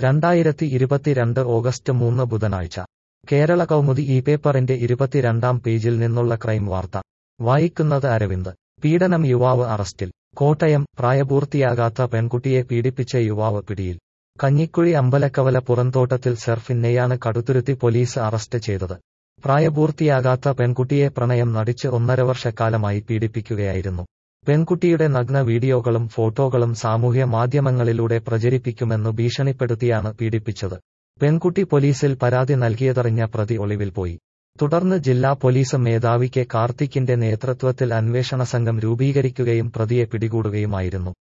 രണ്ടായിരത്തി ഇരുപത്തിരണ്ട് ഓഗസ്റ്റ് മൂന്ന് ബുധനാഴ്ച കേരള കൗമുദി ഈ പേപ്പറിന്റെ ഇരുപത്തിരണ്ടാം പേജിൽ നിന്നുള്ള ക്രൈം വാർത്ത വായിക്കുന്നത് അരവിന്ദ് പീഡനം യുവാവ് അറസ്റ്റിൽ കോട്ടയം പ്രായപൂർത്തിയാകാത്ത പെൺകുട്ടിയെ പീഡിപ്പിച്ച യുവാവ് പിടിയിൽ കഞ്ഞിക്കുഴി അമ്പലക്കവല പുറന്തോട്ടത്തിൽ സെർഫിന്നെയാണ് കടുത്തുരുത്തി പോലീസ് അറസ്റ്റ് ചെയ്തത് പ്രായപൂർത്തിയാകാത്ത പെൺകുട്ടിയെ പ്രണയം നടിച്ച് ഒന്നരവർഷക്കാലമായി പീഡിപ്പിക്കുകയായിരുന്നു പെൺകുട്ടിയുടെ നഗ്ന വീഡിയോകളും ഫോട്ടോകളും സാമൂഹ്യ മാധ്യമങ്ങളിലൂടെ പ്രചരിപ്പിക്കുമെന്നു ഭീഷണിപ്പെടുത്തിയാണ് പീഡിപ്പിച്ചത് പെൺകുട്ടി പോലീസിൽ പരാതി നൽകിയതറിഞ്ഞ പ്രതി ഒളിവിൽ പോയി തുടർന്ന് ജില്ലാ പോലീസ് മേധാവി കെ കാർത്തിക്കിന്റെ നേതൃത്വത്തിൽ അന്വേഷണ സംഘം രൂപീകരിക്കുകയും പ്രതിയെ പിടികൂടുകയുമായിരുന്നു